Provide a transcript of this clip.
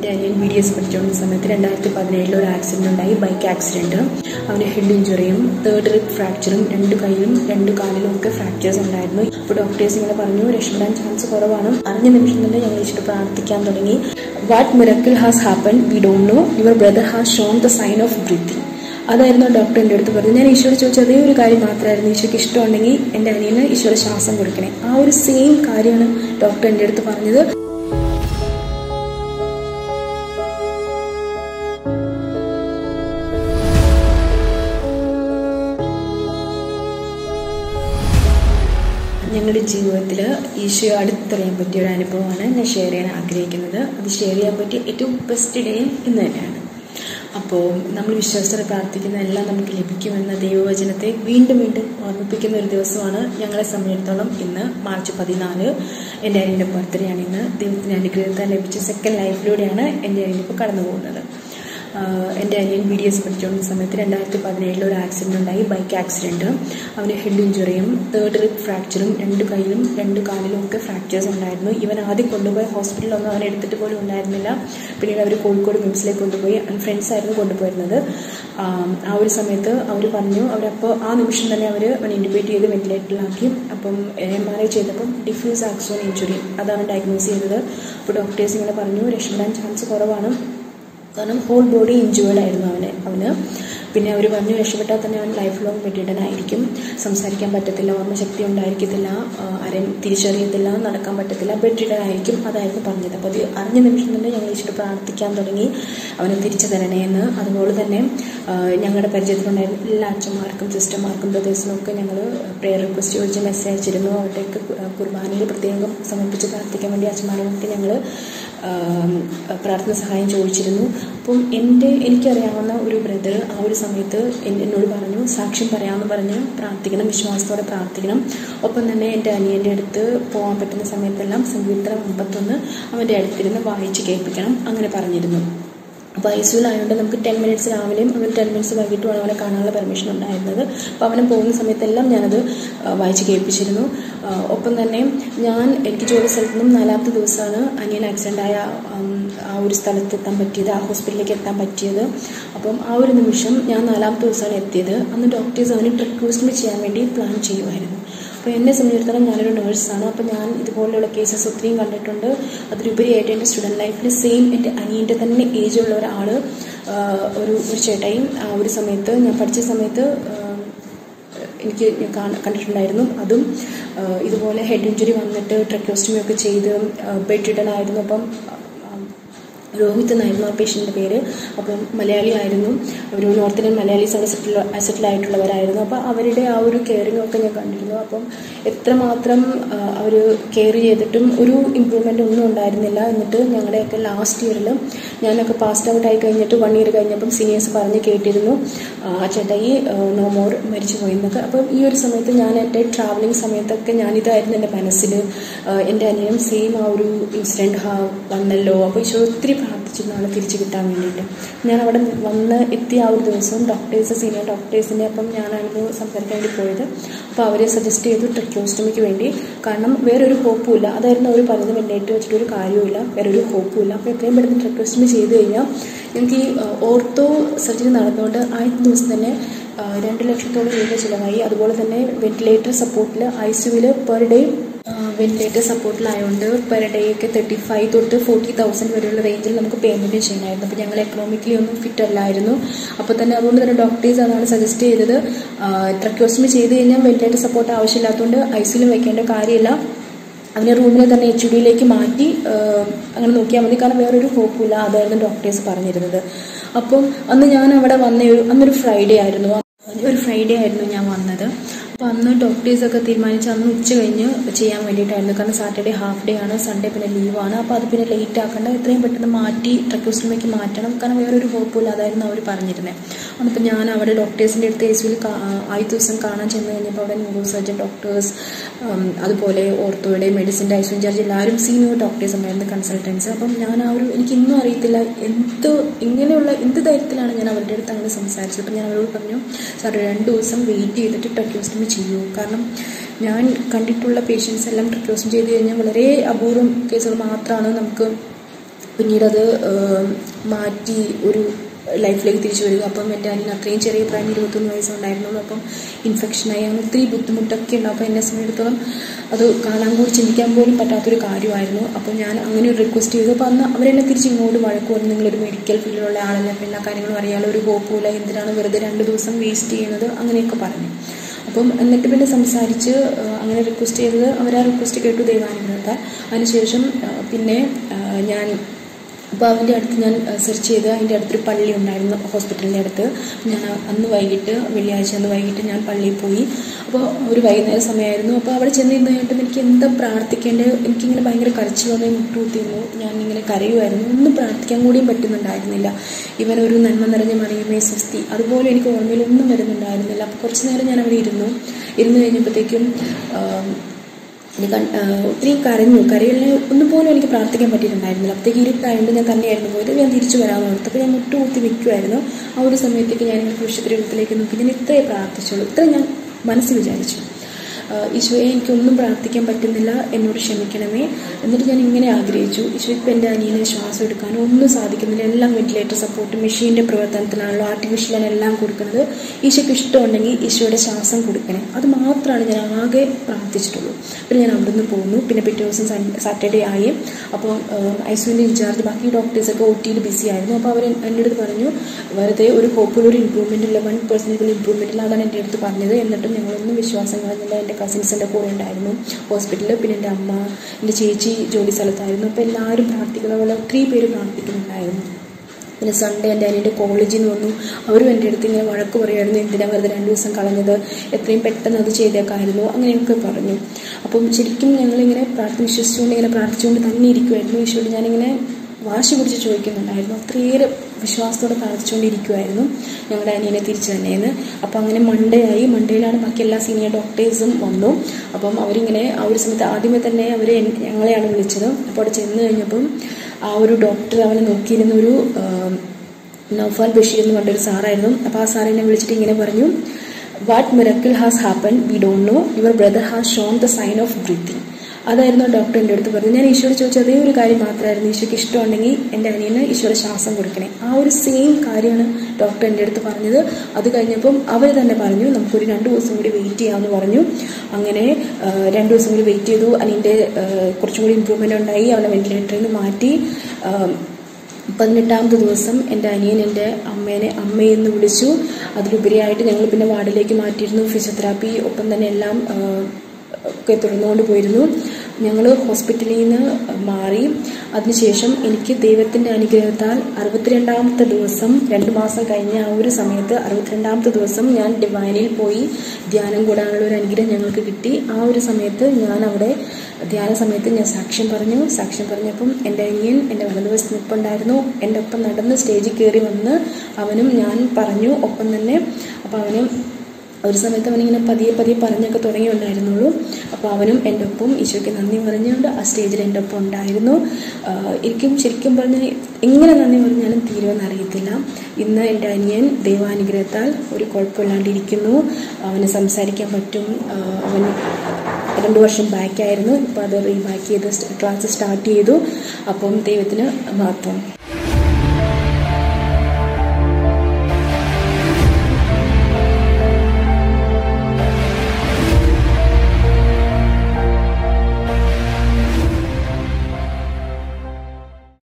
എൻ്റെ അനിയൻ B D S പഠിച്ചുകൊണ്ടിരുന്ന സമയത്ത് രണ്ടായിരത്തി പതിനേഴിൽ ഒരു ആക്സിഡൻ്റ് ഉണ്ടായി ബൈക്ക് ആക്സിഡൻറ്റ് അവന് ഹെഡ് ഇഞ്ചുറിയും തേർഡ് റിബ് ഫ്രാക്ചറും രണ്ട് കൈയിലും രണ്ട് കാലിലും ഒക്കെ ഫ്രാക്ചേഴ്സ് ഉണ്ടായിരുന്നു അപ്പോൾ ഡോക്ടേഴ്സ് ഇങ്ങനെ പറഞ്ഞു രക്ഷപ്പെടാൻ ചാൻസ് കുറവാണ് അറിഞ്ഞ നിമിഷം തന്നെ ഞങ്ങൾ ഇച്ചിട്ട് പ്രാർത്ഥിക്കാൻ തുടങ്ങി what miracle has happen we don't know your brother has shown the sign of breathing അതായിരുന്നു ഡോക്ടർ എൻ്റെ അടുത്ത് പറഞ്ഞത് ഞാൻ ഈശ്വര ചോദിച്ച അതേ ഒരു കാര്യം മാത്രമായിരുന്നു ഈശോയ്ക്ക് ഇഷ്ടമുണ്ടെങ്കിൽ എൻ്റെ അനിയന് ഈശ്വര ശ്വാസം കൊടുക്കണേ ആ ഒരു സെയിം കാര്യമാണ് ഡോക്ടർ എൻ്റെ അടുത്ത് പറഞ്ഞത് ഞങ്ങളുടെ ജീവിതത്തിൽ ഈശോയെ അടുത്തറിയാൻ പറ്റിയ ഒരു അനുഭവമാണ് ഞാൻ ഷെയർ ചെയ്യാൻ ആഗ്രഹിക്കുന്നത് അത് ഷെയർ ചെയ്യാൻ പറ്റിയ ഏറ്റവും ബെസ്റ്റ് ഡേയും ഇന്ന് തന്നെയാണ് അപ്പോൾ നമ്മൾ വിശ്വാസത്തോടെ പ്രാർത്ഥിക്കുന്നതെല്ലാം നമുക്ക് ലഭിക്കുമെന്ന ദൈവവചനത്തെ വീണ്ടും വീണ്ടും ഓർമ്മിപ്പിക്കുന്ന ഒരു ദിവസമാണ് ഞങ്ങളെ സംബന്ധിച്ചിടത്തോളം ഇന്ന് മാർച്ച് പതിനാല് എൻ്റെ അനിയൻ്റെ ബർത്ത്ഡേ ആണ് ഇന്ന് ദൈവത്തിൻ്റെ അനുഗ്രഹത്താൽ ലഭിച്ച സെക്കൻഡ് ലൈഫിലൂടെയാണ് എൻ്റെ അനിയൻ ഇപ്പോൾ കടന്നു പോകുന്നത് എൻ്റെ അനിയൻ ബി ഡി എസ് പഠിച്ചുകൊണ്ടിരുന്ന സമയത്ത് രണ്ടായിരത്തി പതിനേഴിൽ ഒരു ആക്സിഡൻ്റ് ഉണ്ടായി ബൈക്ക് ആക്സിഡൻറ്റ് അവന് ഹെഡ് ഇഞ്ചുറിയും തേർഡ് റിബ് ഫ്രാക്ചറും രണ്ട് കൈയിലും രണ്ട് കാലിലും ഒക്കെ ഫ്രാക്ചേഴ്സ് ഉണ്ടായിരുന്നു ഇവൻ ആദ്യം കൊണ്ടുപോയ ഹോസ്പിറ്റലിലൊന്നും അവനെ എടുത്തിട്ട് പോലും ഉണ്ടായിരുന്നില്ല പിന്നീട് അവർ കോഴിക്കോട് മിംസിലേക്ക് കൊണ്ടുപോയി ഫ്രണ്ട്സ് ആയിരുന്നു കൊണ്ടുപോയിരുന്നത് ആ ഒരു സമയത്ത് അവർ പറഞ്ഞു അവരപ്പോൾ ആ നിമിഷം തന്നെ അവർ അവൻ ഇൻഡിബേറ്റ് ചെയ്ത് വെന്റിലേറ്ററിലാക്കി അപ്പം എം ആർ ഐ ചെയ്തപ്പം ഡിഫ്യൂസ് ആക്സോൺ ഇഞ്ചുറി അതാണ് ഡയഗ്നോസ് ചെയ്തത് അപ്പോൾ ഡോക്ടേഴ്സ് ഇങ്ങനെ പറഞ്ഞു രക്ഷപ്പെടാൻ ചാൻസ് കുറവാണ് കാരണം ഹോൾ ബോഡി ഇഞ്ചുവേർഡ് ആയിരുന്നു അവന് അവന് പിന്നെ അവർ പറഞ്ഞു രക്ഷപ്പെട്ടാൽ തന്നെ അവൻ ലൈഫ് ലോങ് ബെഡിഡനായിരിക്കും സംസാരിക്കാൻ പറ്റത്തില്ല ഓർമ്മശക്തി ഉണ്ടായിരിക്കത്തില്ല ആരെയും തിരിച്ചറിയത്തില്ല നടക്കാൻ പറ്റത്തില്ല ബെഡിഡനായിരിക്കും അതായിരുന്നു പറഞ്ഞത് അപ്പോൾ അത് അറിഞ്ഞ നിമിഷം തന്നെ ഞങ്ങൾ ഇച്ചിട്ട് പ്രാർത്ഥിക്കാൻ തുടങ്ങി അവനെ തിരിച്ചു തരണേ എന്ന് അതുപോലെ തന്നെ ഞങ്ങളുടെ പരിചയത്തിലുണ്ടായിരുന്ന എല്ലാ അച്ഛന്മാർക്കും സിസ്റ്റർമാർക്കും ബ്രദേഴ്സിനും ഒക്കെ ഞങ്ങൾ പ്രേയർ റിക്വസ്റ്റ് ചോദിച്ച് മെസ്സേജ് അയച്ചിരുന്നു അവരുടെയൊക്കെ കുർബാനയിൽ പ്രത്യേകം സമർപ്പിച്ച് പ്രാർത്ഥിക്കാൻ വേണ്ടി അച്ഛന്മാരുമൊക്കെ ഞങ്ങൾ പ്രാർത്ഥന സഹായം ചോദിച്ചിരുന്നു അപ്പം എൻ്റെ എനിക്കറിയാവുന്ന ഒരു ബ്രദർ ആ ഒരു സമയത്ത് എന്നോട് പറഞ്ഞു സാക്ഷ്യം പറയാമെന്ന് പറഞ്ഞ് പ്രാർത്ഥിക്കണം വിശ്വാസത്തോടെ പ്രാർത്ഥിക്കണം ഒപ്പം തന്നെ എൻ്റെ അനിയൻ്റെ അടുത്ത് പോകാൻ പറ്റുന്ന സമയത്തെല്ലാം സങ്കീർത്തനം അമ്പത്തൊന്ന് അവൻ്റെ അടുത്തിരുന്ന് വായിച്ച് കേൾപ്പിക്കണം അങ്ങനെ പറഞ്ഞിരുന്നു അപ്പോൾ ഐ സിയിലായതുകൊണ്ട് നമുക്ക് ടെൻ മിനിറ്റ്സ് രാവിലെയും അങ്ങനെ ടെൻ മിനിറ്റ്സ് വൈകിട്ടുമാണ് അവനെ കാണാനുള്ള പെർമിഷൻ ഉണ്ടായിരുന്നത് അപ്പോൾ അവനെ പോകുന്ന സമയത്തെല്ലാം ഞാനത് വായിച്ച് കേൾപ്പിച്ചിരുന്നു ഒപ്പം തന്നെ ഞാൻ എനിക്ക് ജോലി സ്ഥലത്ത് നിന്നും നാലാമത്തെ ദിവസമാണ് അനിയൻ ആക്സിഡൻ്റ് ആയ ആ ഒരു സ്ഥലത്ത് എത്താൻ പറ്റിയത് ആ ഹോസ്പിറ്റലിലേക്ക് എത്താൻ പറ്റിയത് അപ്പം ആ ഒരു നിമിഷം ഞാൻ നാലാമത്തെ ദിവസമാണ് എത്തിയത് അന്ന് ഡോക്ടേഴ്സ് അവന് ട്രിക്യൂസ്മി ചെയ്യാൻ വേണ്ടി പ്ലാൻ ചെയ്യുമായിരുന്നു അപ്പോൾ എന്നെ സംബന്ധിച്ചിടത്തോളം ഞാനൊരു നേഴ്സാണ് അപ്പോൾ ഞാൻ ഇതുപോലെയുള്ള കേസസ് ഒത്തിരിയും കണ്ടിട്ടുണ്ട് അതിലുപരിയായിട്ട് എൻ്റെ സ്റ്റുഡൻറ്റ് ലൈഫിൽ സെയിം എൻ്റെ അനിയൻ്റെ തന്നെ ഏജുള്ള ഒരാൾ ഒരു ഒരു ചേട്ടായും ആ ഒരു സമയത്ത് ഞാൻ പഠിച്ച സമയത്ത് എനിക്ക് കണ്ടിട്ടുണ്ടായിരുന്നു അതും ഇതുപോലെ ഹെഡ് ഇഞ്ചുറി വന്നിട്ട് ട്രക്യോസ്റ്റമി ഒക്കെ ചെയ്ത് ബെഡ് റിട്ടൺ ആയിരുന്നു അപ്പം രോഹിത് എന്നായിരുന്നു ആ പേഷ്യൻ്റെ പേര് അപ്പം മലയാളി ആയിരുന്നു ഒരു നോർത്ത് ഇന്ത്യൻ മലയാളീസ് അവിടെ സെറ്റിൽ സെറ്റിൽ ആയിട്ടുള്ളവരായിരുന്നു അപ്പോൾ അവരുടെ ആ ഒരു കെയറിംഗ് ഒക്കെ ഞാൻ കണ്ടിരുന്നു അപ്പം എത്രമാത്രം അവർ കെയർ ചെയ്തിട്ടും ഒരു ഇമ്പ്രൂവ്മെൻ്റ് ഒന്നും ഉണ്ടായിരുന്നില്ല എന്നിട്ട് ഞങ്ങളുടെയൊക്കെ ലാസ്റ്റ് ഇയറിൽ ഞാനൊക്കെ പാസ്ഡ് ഔട്ട് ആയി കഴിഞ്ഞിട്ട് വൺ ഇയർ കഴിഞ്ഞപ്പം സീനിയേഴ്സ് പറഞ്ഞ് കേട്ടിരുന്നു ആ ചേട്ടായി നോ മോർ മരിച്ചു പോയി എന്നൊക്കെ അപ്പം ഈ ഒരു സമയത്ത് ഞാൻ എൻ്റെ ട്രാവലിംഗ് സമയത്തൊക്കെ ഞാനിതായിരുന്നു എൻ്റെ മനസ്സിൽ എൻ്റെ അനിയനും സെയിം ആ ഒരു ഇൻസിഡൻറ്റ് വന്നല്ലോ അപ്പോൾ ഈശോ ഒത്തിരി പ്രാർത്ഥിച്ചിരുന്നു ആളെ തിരിച്ചു കിട്ടാൻ വേണ്ടിയിട്ട് ഞാൻ അവിടെ വന്ന് എത്തിയ ആ ഒരു ദിവസവും ഡോക്ടേഴ്സ് സീനിയർ ഡോക്ടേഴ്സിൻ്റെ അപ്പം ഞാനായിരുന്നു സംസാരിക്കാൻ വേണ്ടി പോയത് അപ്പോൾ അവർ സജസ്റ്റ് ചെയ്തു ട്രക്യോസ്റ്റമിക്ക് വേണ്ടി കാരണം വേറൊരു ഹോപ്പും ഇല്ല അതായിരുന്നു അവർ പറഞ്ഞത് വെന്റിലേറ്റർ വെച്ചിട്ട് ഒരു കാര്യമില്ല വേറൊരു ഹോപ്പും ഇല്ല അപ്പോൾ എത്രയും പെട്ടെന്ന് ട്രക്യോസ്റ്റമി ചെയ്ത് കഴിഞ്ഞാൽ എനിക്ക് ഈ ഓർത്തോ സർജറി നടന്നുകൊണ്ട് ആദ്യത്തെ ദിവസം തന്നെ രണ്ട് ലക്ഷത്തോളം രൂപ ചിലവായി അതുപോലെ തന്നെ വെന്റിലേറ്റർ സപ്പോർട്ടിൽ ഐ സിയുവിൽ പെർ ഡേ വെന്റിലേറ്റർ സപ്പോർട്ടിലായതുകൊണ്ട് പെർ ഡേക്ക് തേർട്ടി ഫൈവ് തൊട്ട് ഫോർട്ടി തൗസൻഡ് വരെയുള്ള റേഞ്ചിൽ നമുക്ക് പേയ്മെൻറ്റ് ചെയ്യണമായിരുന്നു അപ്പോൾ ഞങ്ങൾ എക്കണോമിക്കലി ഒന്നും ഫിറ്റ് അല്ലായിരുന്നു അപ്പോൾ തന്നെ അതുകൊണ്ട് തന്നെ ഡോക്ടേഴ്സ് അതാണ് സജസ്റ്റ് ചെയ്തത് ട്രക്യോസ്റ്റമി ചെയ്ത് കഴിഞ്ഞാൽ വെന്റിലേറ്റർ സപ്പോർട്ട് ആവശ്യമില്ലാത്തതുകൊണ്ട് ഐ സിയിൽ വെക്കേണ്ട കാര്യമില്ല അവനെ റൂമിനെ തന്നെ എച്ച് ഡിയിലേക്ക് മാറ്റി അങ്ങനെ നോക്കിയാൽ മതി കാരണം വേറൊരു ഹോപ്പില്ല അതായിരുന്നു ഡോക്ടേഴ്സ് പറഞ്ഞിരുന്നത് അപ്പം അന്ന് ഞാൻ അവിടെ വന്ന ഒരു അന്നൊരു ഫ്രൈഡേ ആയിരുന്നു ഒരു ഫ്രൈഡേ ആയിരുന്നു ഞാൻ വന്നത് അപ്പോൾ അന്ന് ഡോക്ടേഴ്സൊക്കെ തീരുമാനിച്ച് അന്ന് ഉച്ച കഴിഞ്ഞ് ചെയ്യാൻ വേണ്ടിയിട്ടായിരുന്നു കാരണം സാറ്റർഡേ ഹാഫ് ഡേ ആണ് സൺഡേ പിന്നെ ലീവാണ് അപ്പോൾ അത് പിന്നെ ലേറ്റ് ആക്കണ്ട എത്രയും പെട്ടെന്ന് മാറ്റി ട്രക്യൂസ്റ്റിലേക്ക് മാറ്റണം കാരണം വേറൊരു ഹോപ്പില്ല അതായിരുന്നു അവർ പറഞ്ഞിരുന്നത് അപ്പോൾ ഞാൻ അവിടെ ഡോക്ടേഴ്സിൻ്റെ അടുത്ത് എ സിയിൽ ആദ്യ ദിവസം കാണാൻ ചെന്ന് കഴിഞ്ഞപ്പോൾ അവിടെ ന്യൂറോ സർജൻ ഡോക്ടേഴ്സ് അതുപോലെ ഓർത്തോയുടെ മെഡിസിൻ്റെ ഐ ചാർജ് എല്ലാവരും സീനിയർ ഡോക്ടേഴ്സ് ഉണ്ടായിരുന്നു കൺസൾട്ടൻസ് അപ്പം ഞാൻ ആ ഒരു എനിക്ക് ഇന്നും അറിയത്തില്ല എന്ത് ഇങ്ങനെയുള്ള എന്ത് ധൈര്യത്തിലാണ് ഞാൻ അവരുടെ അടുത്ത് അങ്ങനെ സംസാരിച്ചത് അപ്പം ഞാൻ അവരോട് പറഞ്ഞു സാർ രണ്ട് ദിവസം വെയിറ്റ് ചെയ്തിട്ട് ട്രക്യോസ്റ്റമി ചെയ്യൂ കാരണം ഞാൻ കണ്ടിട്ടുള്ള പേഷ്യൻസ് എല്ലാം ട്രക്യോസ്റ്റമി ചെയ്ത് കഴിഞ്ഞാൽ വളരെ അപൂർവം കേസുകൾ മാത്രമാണ് നമുക്ക് പിന്നീട് അത് മാറ്റി ഒരു ലൈഫിലേക്ക് തിരിച്ചു വരിക അപ്പം എൻ്റെ അനിയൻ അത്രയും ചെറിയ പ്രായം ഇരുപത്തൊന്ന് വയസ്സുണ്ടായിരുന്നുള്ളൂ അപ്പം ഇൻഫെക്ഷനായി അങ്ങനെ ഒത്തിരി ബുദ്ധിമുട്ടൊക്കെ ഉണ്ട് അപ്പോൾ എന്നെ സംബന്ധിച്ചിടത്തോളം അത് കാണാൻ കൂടി ചിന്തിക്കാൻ പോലും പറ്റാത്തൊരു കാര്യമായിരുന്നു അപ്പോൾ ഞാൻ അങ്ങനെ ഒരു റിക്വസ്റ്റ് ചെയ്തു അപ്പോൾ അന്ന് അവരെന്നെ തിരിച്ച് ഇങ്ങോട്ട് വഴക്ക് പറഞ്ഞു നിങ്ങളൊരു മെഡിക്കൽ ഫീൽഡിലുള്ള ആളല്ല അപ്പോൾ എല്ലാ കാര്യങ്ങളും അറിയാലോ ഒരു ഹോപ്പുമില്ല എന്തിനാണ് വെറുതെ രണ്ട് ദിവസം വേസ്റ്റ് ചെയ്യുന്നത് അങ്ങനെയൊക്കെ പറഞ്ഞു അപ്പം എന്നിട്ട് പിന്നെ സംസാരിച്ച് അങ്ങനെ റിക്വസ്റ്റ് ചെയ്തത് അവർ ആ റിക്വസ്റ്റ് കേട്ടു ദൈവാനുഗ്രഹത്താൽ അതിനുശേഷം പിന്നെ ഞാൻ അപ്പോൾ അവൻ്റെ അടുത്ത് ഞാൻ സെർച്ച് ചെയ്ത് അതിൻ്റെ അടുത്തൊരു പള്ളി ഉണ്ടായിരുന്നു ഹോസ്പിറ്റലിൻ്റെ അടുത്ത് ഞാൻ അന്ന് വൈകിട്ട് വെള്ളിയാഴ്ച അന്ന് വൈകിട്ട് ഞാൻ പള്ളിയിൽ പോയി അപ്പോൾ ഒരു വൈകുന്നേര സമയമായിരുന്നു അപ്പോൾ അവിടെ ചെന്ന് കഴിഞ്ഞിട്ടും എനിക്ക് എന്താ പ്രാർത്ഥിക്കേണ്ടത് എനിക്കിങ്ങനെ ഭയങ്കര കരച്ചിൽ വന്ന് മുട്ടുകുത്തിയിരുന്നു ഞാൻ ഇങ്ങനെ കരയുമായിരുന്നു ഒന്നും പ്രാർത്ഥിക്കാൻ കൂടിയും പറ്റുന്നുണ്ടായിരുന്നില്ല ഇവൻ ഒരു നന്മ നിറഞ്ഞ മറിയമേ സ്വസ്തി അതുപോലെ എനിക്ക് ഓർമ്മയിലൊന്നും വരുന്നുണ്ടായിരുന്നില്ല അപ്പോൾ കുറച്ച് നേരം ഞാൻ അവിടെ ഇരുന്നു ഇരുന്ന് കഴിഞ്ഞപ്പോഴത്തേക്കും എനിക്ക് ഒത്തിരി കരഞ്ഞു കരയിലെ ഒന്നും പോലും എനിക്ക് പ്രാർത്ഥിക്കാൻ പറ്റിയിട്ടുണ്ടായിരുന്നില്ല അപ്പോഴത്തേക്ക് ഇരുട്ടായതുകൊണ്ട് ഞാൻ തന്നെയായിരുന്നു പോയത് ഞാൻ തിരിച്ചു വരാമെന്ന് ഓർത്ത് അപ്പോൾ ഞാൻ മുട്ടുകുത്തി നിൽക്കുമായിരുന്നു ആ ഒരു സമയത്തേക്ക് ഞാൻ ഇങ്ങനെ പുരുഷത്തിരൂപത്തിലേക്ക് നോക്കി ഞാൻ ഇത്രയേ പ്രാർത്ഥിച്ചുള്ളൂ ഇത്ര ഞാൻ മനസ്സിൽ വിചാരിച്ചു ഈശോയെ എനിക്കൊന്നും പ്രാർത്ഥിക്കാൻ പറ്റുന്നില്ല എന്നോട് ക്ഷമിക്കണമേ എന്നിട്ട് ഞാൻ ഇങ്ങനെ ആഗ്രഹിച്ചു ഈശോ ഇപ്പം എൻ്റെ അനിയനെ ശ്വാസം എടുക്കാനോ ഒന്നും സാധിക്കുന്നില്ല എല്ലാം വെന്റിലേറ്റർ സപ്പോർട്ട് മെഷീൻ്റെ പ്രവർത്തനത്തിലാണല്ലോ ആർട്ടിഫിഷ്യലാണ് എല്ലാം കൊടുക്കുന്നത് ഈശോയ്ക്ക് ഇഷ്ടമുണ്ടെങ്കിൽ ഈശോയുടെ ശ്വാസം കൊടുക്കണേ അത് മാത്രമാണ് ഞാൻ ആകെ പ്രാർത്ഥിച്ചിട്ടുള്ളൂ പിന്നെ ഞാൻ അവിടെ നിന്ന് പോകുന്നു പിന്നെ പിറ്റേ ദിവസം സാറ്റർഡേ ആയി അപ്പോൾ ഐസുവിൻ്റെ ഇൻചാർജ് ബാക്കി ഡോക്ടേഴ്സൊക്കെ ഒ ടിയിൽ ബിസി ആയിരുന്നു അപ്പോൾ അവർ എൻ്റെ അടുത്ത് പറഞ്ഞു വെറുതെ ഒരു ഹോപ്പിൽ ഒരു ഇമ്പ്രൂവ്മെൻ്റ് ഇല്ല വൺ പെർസെൻറ്റേജ് ഇമ്പ്രൂവ്മെൻ്റ് ഇല്ല അതാണ് എൻ്റെ അടുത്ത് പറഞ്ഞത് എന്നിട്ടും ഞങ്ങളൊന്നും വിശ്വാസം കളഞ്ഞില്ല എൻ്റെ കസിൻസിൻ്റെ കൂടെ ഉണ്ടായിരുന്നു ഹോസ്പിറ്റലിൽ പിന്നെ എൻ്റെ അമ്മ എൻ്റെ ചേച്ചി ജോലി സ്ഥലത്തായിരുന്നു അപ്പോൾ എല്ലാവരും പ്രാർത്ഥിക്കുന്ന പോലെ ഒത്തിരി പേര് പ്രാർത്ഥിക്കുന്നുണ്ടായിരുന്നു പിന്നെ സൺഡേ എൻ്റെ അനിയൻ്റെ കോളേജിൽ നിന്ന് വന്നു അവരും എൻ്റെ അടുത്ത് ഇങ്ങനെ വഴക്ക് പറയുമായിരുന്നു എന്തിനാ വെറുതെ രണ്ട് ദിവസം കളഞ്ഞത് എത്രയും പെട്ടെന്ന് അത് ചെയ്തേക്കായിരുന്നു അങ്ങനെയൊക്കെ പറഞ്ഞു അപ്പം ശരിക്കും ഞങ്ങളിങ്ങനെ പ്രാർത്ഥന വിശ്വസിച്ചുകൊണ്ട് ഇങ്ങനെ പ്രാർത്ഥിച്ചുകൊണ്ട് തന്നെ ഇരിക്കുമായിരുന്നു ഈശോയോട് ഞാനിങ്ങനെ വാശി പിടിച്ച് ചോദിക്കുന്നുണ്ടായിരുന്നു അത്രയേറെ വിശ്വാസത്തോടെ പ്രാർത്ഥിച്ചുകൊണ്ടിരിക്കുമായിരുന്നു ഞങ്ങളുടെ അനിയനെ തിരിച്ചു തന്നെയെന്ന് അപ്പോൾ അങ്ങനെ മൺഡേ ആയി മൺഡേയിലാണ് ബാക്കി എല്ലാ സീനിയർ ഡോക്ടേഴ്സും വന്നു അപ്പം അവരിങ്ങനെ ആ ഒരു സമയത്ത് ആദ്യമേ തന്നെ അവർ ഞങ്ങളെയാണ് വിളിച്ചത് അപ്പോൾ അവിടെ ചെന്ന് കഴിഞ്ഞപ്പം ആ ഒരു ഡോക്ടർ അവനെ നോക്കിയിരുന്ന ഒരു നൗഫാൽ ബഷീർ എന്ന് പറഞ്ഞൊരു സാറായിരുന്നു അപ്പോൾ ആ സാർ എന്നെ വിളിച്ചിട്ട് ഇങ്ങനെ പറഞ്ഞു what miracle has happen we don't know your brother has shown the sign of breathing അതായിരുന്നു ഡോക്ടർ എൻ്റെ അടുത്ത് പറഞ്ഞത് ഞാൻ ഈശോയോട് ചോദിച്ച അതേ ഒരു കാര്യം മാത്രമായിരുന്നു ഈശോയ്ക്ക് ഇഷ്ടമുണ്ടെങ്കിൽ എൻ്റെ അനിയന് ഈശോയുടെ ശ്വാസം കൊടുക്കണേ ആ ഒരു സെയിം കാര്യമാണ് ഡോക്ടർ എൻ്റെ അടുത്ത് പറഞ്ഞത് അത് കഴിഞ്ഞപ്പം അവർ തന്നെ പറഞ്ഞു നമുക്കൊരു രണ്ട് ദിവസം കൂടി വെയിറ്റ് ചെയ്യാമെന്ന് പറഞ്ഞു അങ്ങനെ രണ്ട് ദിവസം കൂടി വെയിറ്റ് ചെയ്തു അനിയൻ്റെ കുറച്ചും കൂടി ഇമ്പ്രൂവ്മെൻ്റ് ഉണ്ടായി അവനെ വെന്റിലേറ്ററിൽ നിന്ന് മാറ്റി പതിനെട്ടാമത്തെ ദിവസം എൻ്റെ അനിയൻ എൻ്റെ അമ്മേനെ അമ്മയെന്ന് വിളിച്ചു അതിലുപരിയായിട്ട് ഞങ്ങൾ പിന്നെ വാർഡിലേക്ക് മാറ്റിയിരുന്നു ഫിസിയോതെറാപ്പി ഒപ്പം തന്നെ എല്ലാം ഒക്കെ തുടർന്നുകൊണ്ട് പോയിരുന്നു ഞങ്ങൾ ഹോസ്പിറ്റലിൽ നിന്ന് മാറി അതിനുശേഷം എനിക്ക് ദൈവത്തിൻ്റെ അനുഗ്രഹത്താൽ അറുപത്തിരണ്ടാമത്തെ ദിവസം രണ്ട് മാസം കഴിഞ്ഞ ആ ഒരു സമയത്ത് അറുപത്തിരണ്ടാമത്തെ ദിവസം ഞാൻ ഡിവൈനിൽ പോയി ധ്യാനം കൂടാനുള്ള ഒരു അനുഗ്രഹം ഞങ്ങൾക്ക് കിട്ടി ആ ഒരു സമയത്ത് ഞാൻ അവിടെ ധ്യാന സമയത്ത് ഞാൻ സാക്ഷ്യം പറഞ്ഞു സാക്ഷ്യം പറഞ്ഞപ്പം എൻ്റെ അനിയൻ എൻ്റെ വലതുവശത്ത് നിൽപ്പുണ്ടായിരുന്നു എൻ്റെ ഒപ്പം നടന്ന് സ്റ്റേജിൽ കയറി വന്ന് അവനും ഞാൻ പറഞ്ഞു ഒപ്പം തന്നെ അപ്പോൾ അവനും ഒരു സമയത്ത് അവനിങ്ങനെ പതിയെ പതിയെ പറഞ്ഞൊക്കെ തുടങ്ങിയുണ്ടായിരുന്നുള്ളൂ അപ്പോൾ അവനും എൻ്റെ ഒപ്പം ഈശോയ്ക്ക് നന്ദി പറഞ്ഞുകൊണ്ട് ആ സ്റ്റേജിൽ എൻ്റെ ഒപ്പം ഉണ്ടായിരുന്നു എനിക്കും ശരിക്കും പറഞ്ഞാൽ എങ്ങനെ നന്ദി പറഞ്ഞാലും തീരുമെന്ന് അറിയത്തില്ല ഇന്ന് എൻ്റെ അനിയൻ ദൈവാനുഗ്രഹത്താൽ ഒരു കുഴപ്പമില്ലാണ്ടിരിക്കുന്നു അവന് സംസാരിക്കാൻ പറ്റും അവൻ രണ്ട് വർഷം ബാക്കായിരുന്നു ഇപ്പോൾ അത് റീബാക്ക് ചെയ്ത് ക്ലാസ് സ്റ്റാർട്ട് ചെയ്തു അപ്പം ദൈവത്തിന് മാത്രം